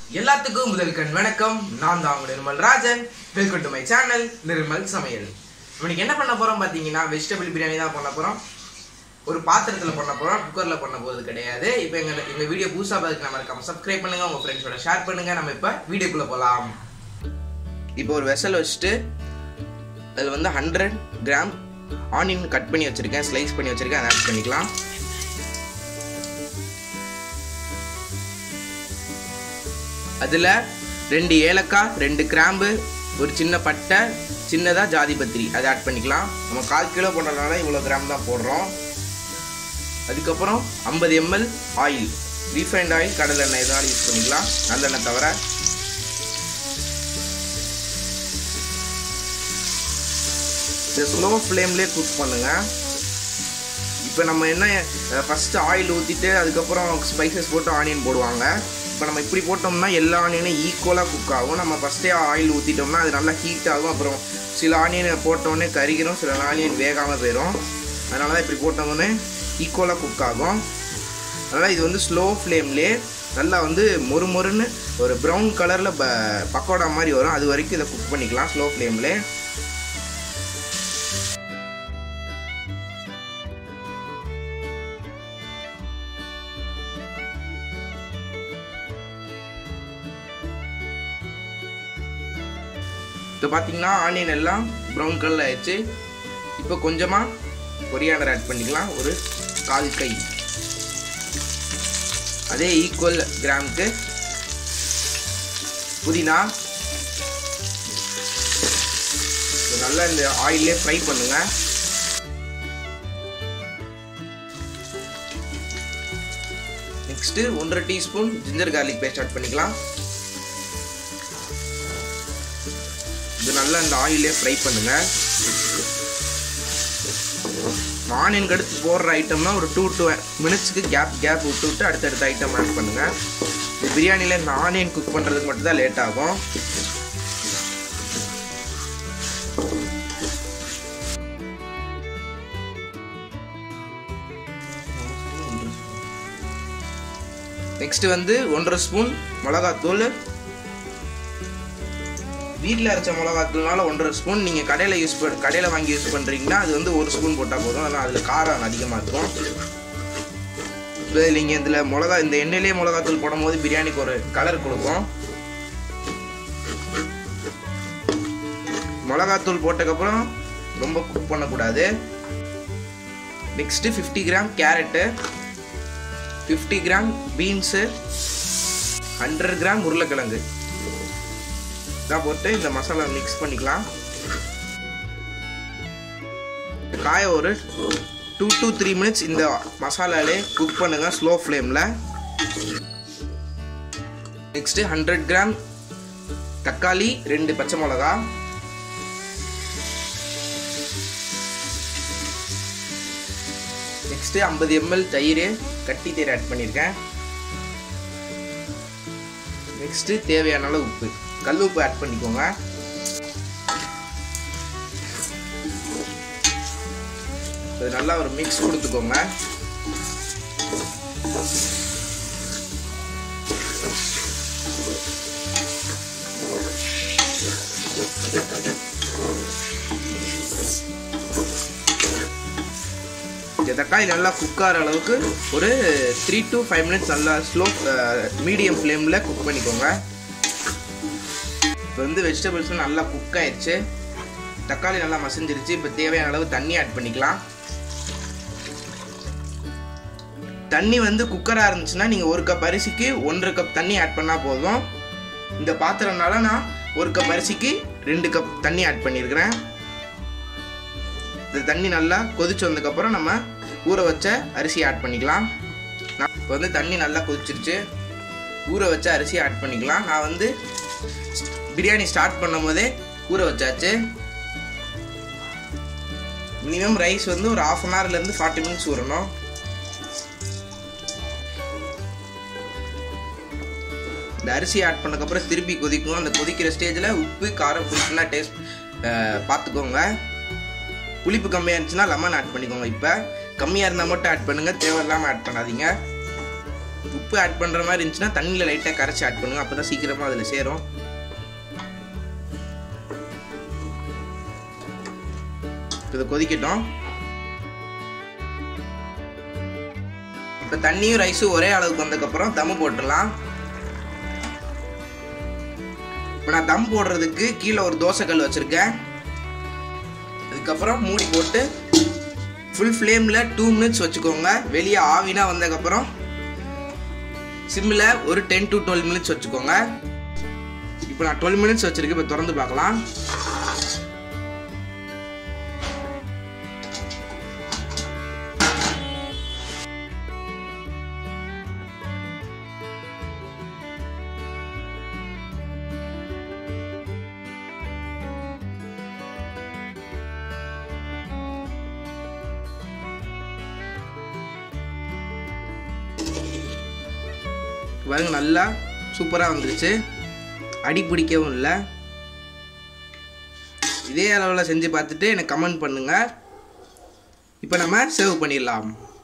எல்லாத்துக்கும் முதல்கண் வணக்கம் நான் தான் உங்க Nirmal Rajan welcome to my channel Nirmal சமையல் இன்னைக்கு என்ன பண்ண போறோம் பாத்தீங்கன்னா வெஜிடபிள் பிரியாணி தான் பண்ண போறோம் ஒரு பாத்திரத்துல பண்ண போறோம் குக்கர்ல பண்ண போறது கிடையாது இப்போ எங்க எங்க வீடியோ புதுசா பார்த்துக்கு நம்ம இருக்காம சப்ஸ்கிரைப் பண்ணுங்க உங்க ஃப்ரெண்ட்ஸோட ஷேர் பண்ணுங்க நம்ம இப்போ வீடியோக்குள்ள போலாம் இப்போ ஒரு வெசல் வச்சுட்டு அதில் வந்து ஹண்ட்ரட் கிராம் ஆனியன் கட் பண்ணி வச்சிருக்கேன் ஸ்லைஸ் பண்ணி வச்சிருக்கேன் அதை ஆட் பண்ணிக்கலாம் அதில் ரெண்டு ஏலக்காய் ரெண்டு கிராம்பு ஒரு சின்ன பட்டை சின்னதாக ஜாதி பத்திரி அதை ஆட் பண்ணிக்கலாம் நம்ம கால் கிலோ போடுறதுனால இவ்வளோ கிராம் தான் போடுறோம் அதுக்கப்புறம் ஐம்பது எம்எல் ஆயில் ரீஃபைண்ட் ஆயில் கடலை எண்ணெய் எதாவது யூஸ் பண்ணிக்கலாம் நல்லெண்ணெய் தவிர இதை ஸ்லோ ஃப்ளேம்லேயே குக் பண்ணுங்கள் இப்போ நம்ம என்ன ஃபஸ்ட்டு ஆயில் ஊற்றிட்டு அதுக்கப்புறம் ஸ்பைசஸ் போட்டு ஆனியன் போடுவாங்க இப்போ நம்ம இப்படி போட்டோம்னா எல்லா ஆனியனும் ஈக்குவலாக குக் ஆகும் நம்ம ஃபஸ்ட்டே ஆயில் ஊற்றிட்டோம்னா அது நல்லா ஹீட் ஆகும் அப்புறம் சில ஆனியனை போட்டோடனே கருகிரும் சில ஆனியன் வேகாமல் போயிடும் அதனால தான் இப்படி போட்டோன்னே ஈக்குவலாக குக் ஆகும் அதனால் இது வந்து ஸ்லோ ஃப்ளேம்லே நல்லா வந்து மொறு மொறுன்னு ஒரு ப்ரௌன் கலரில் ப பக்கோடா மாதிரி வரும் அது வரைக்கும் இதை குக் பண்ணிக்கலாம் ஸ்லோ ஃப்ளேம்லே இப்போ பார்த்தீங்கன்னா ஆனியன் எல்லாம் ப்ரௌன் கலர் ஆயிடுச்சு இப்போ கொஞ்சமாக கொரியாண்டர் ஆட் பண்ணிக்கலாம் ஒரு கால் கை அதே ஈக்குவல் கிராமுக்கு புதினா இது நல்லா இந்த ஆயிலே ஃப்ரை பண்ணுங்க நெக்ஸ்ட்டு ஒன்றரை teaspoon ginger garlic paste add பண்ணிக்கலாம் இது நல்லா இந்த ஆயிலே ஃப்ரை பண்ணுங்க ஆனியனுக்கு அடுத்து போடுற ஐட்டம்னா ஒரு டூ டூ மினிட்ஸ்க்கு கேப் கேப் விட்டு விட்டு அடுத்தடுத்த ஐட்டம் ஆட் பண்ணுங்க இந்த பிரியாணியில் இந்த ஆனியன் குக் பண்ணுறதுக்கு மட்டும் தான் லேட் ஆகும் நெக்ஸ்ட் வந்து ஒன்றரை ஸ்பூன் மிளகாத்தூள் வீட்டில் அரைச்ச மிளகாத்தூள்னால ஒன்றரை ஸ்பூன் நீங்கள் கடையில் யூஸ் பண்ண கடையில் வாங்கி யூஸ் பண்ணுறீங்கன்னா அது வந்து ஒரு ஸ்பூன் போட்டால் போதும் ஆனால் அதில் காரம் அதிகமாக இருக்கும் இப்போ நீங்கள் இதில் மிளகா இந்த எண்ணெயிலே மிளகாத்தூள் போடும்போது பிரியாணிக்கு ஒரு கலர் கொடுக்கும் மிளகாத்தூள் போட்டதுக்கப்புறம் ரொம்ப குக் பண்ணக்கூடாது next fifty gram carrot fifty gram beans hundred gram உருளைக்கிழங்கு இதான் போட்டு இந்த மசாலா மிக்ஸ் பண்ணிக்கலாம் காய ஒரு டூ டு த்ரீ மினிட்ஸ் இந்த மசாலாலே குக் பண்ணுங்க ஸ்லோ ஃப்ளேமில் நெக்ஸ்ட்டு ஹண்ட்ரட் கிராம் தக்காளி ரெண்டு பச்சை மிளகா நெக்ஸ்ட்டு ஐம்பது எம்எல் தயிர் கட்டி தயிர் ஆட் பண்ணியிருக்கேன் நெக்ஸ்ட்டு தேவையான அளவு உப்பு கல் உப்பு ஆட் பண்ணிக்கோங்க இது நல்லா ஒரு மிக்ஸ் கொடுத்துக்கோங்க இந்த தக்காளி நல்லா குக் ஆகிற அளவுக்கு ஒரு த்ரீ டு ஃபைவ் மினிட்ஸ் நல்லா ஸ்லோ மீடியம் ஃப்ளேமில் குக் பண்ணிக்கோங்க இப்போ வந்து வெஜிடபிள்ஸ் நல்லா குக் ஆயிடுச்சு தக்காளி நல்லா மசிஞ்சிருச்சு இப்போ தேவையான அளவு தண்ணி ஆட் பண்ணிக்கலாம் தண்ணி வந்து குக்கராக இருந்துச்சுன்னா நீங்கள் ஒரு கப் அரிசிக்கு ஒன்றரை கப் தண்ணி ஆட் பண்ணால் போதும் இந்த பாத்திரம்னால நான் ஒரு கப் அரிசிக்கு ரெண்டு கப் தண்ணி ஆட் பண்ணியிருக்கிறேன் இந்த தண்ணி நல்லா கொதிச்சு வந்ததுக்கப்புறம் நம்ம ஊற வச்ச அரிசி ஆட் பண்ணிக்கலாம் நான் இப்போ வந்து தண்ணி நல்லா கொதிச்சிருச்சு ஊற வச்ச அரிசி ஆட் பண்ணிக்கலாம் நான் வந்து பிரியாணி ஸ்டார்ட் பண்ணும் போதே ஊற வச்சாச்சு மினிமம் ரைஸ் வந்து ஒரு ஆஃப் அன் ஹவர்லேருந்து ஃபார்ட்டி மினிட்ஸ் ஊறணும் இந்த அரிசி ஆட் பண்ணக்கப்புறம் திருப்பி கொதிக்கும் அந்த கொதிக்கிற ஸ்டேஜில் உப்பு காரம் புளிப்புனா டேஸ்ட் பார்த்துக்கோங்க புளிப்பு கம்மியாக இருந்துச்சுன்னா லெமன் ஆட் பண்ணிக்கோங்க இப்போ கம்மியாக இருந்தால் மட்டும் ஆட் பண்ணுங்கள் தேவையில்லாமல் ஆட் பண்ணாதீங்க உப்பு ஆட் பண்ணுற மாதிரி இருந்துச்சுன்னா தண்ணியில் லைட்டாக கரைச்சி ஆட் பண்ணுங்க அப்போ தான் சீக்கிரமாக அதில் சேரும் இதை கொதிக்கட்டும் இப்போ தண்ணியும் ரைஸும் ஒரே அளவுக்கு வந்ததுக்கப்புறம் தம்மு போட்டுடலாம் இப்போ நான் தம் போடுறதுக்கு கீழே ஒரு தோசைக்கல் வச்சுருக்கேன் அதுக்கப்புறம் மூடி போட்டு ஃபுல் ஃப்ளேமில் டூ மினிட்ஸ் வச்சுக்கோங்க வெளியே ஆவினா வந்ததுக்கப்புறம் சிம்மில் ஒரு டென் டு டுவெல் மினிட்ஸ் வச்சுக்கோங்க இப்போ நான் டுவெல் மினிட்ஸ் வச்சுருக்கேன் இப்போ திறந்து பார்க்கலாம் பாருங்க நல்லா சூப்பராக வந்துருச்சு அடி பிடிக்கவும் இல்லை இதே அளவில் செஞ்சு பார்த்துட்டு எனக்கு கமெண்ட் பண்ணுங்கள் இப்போ நம்ம சேவ் பண்ணிடலாம்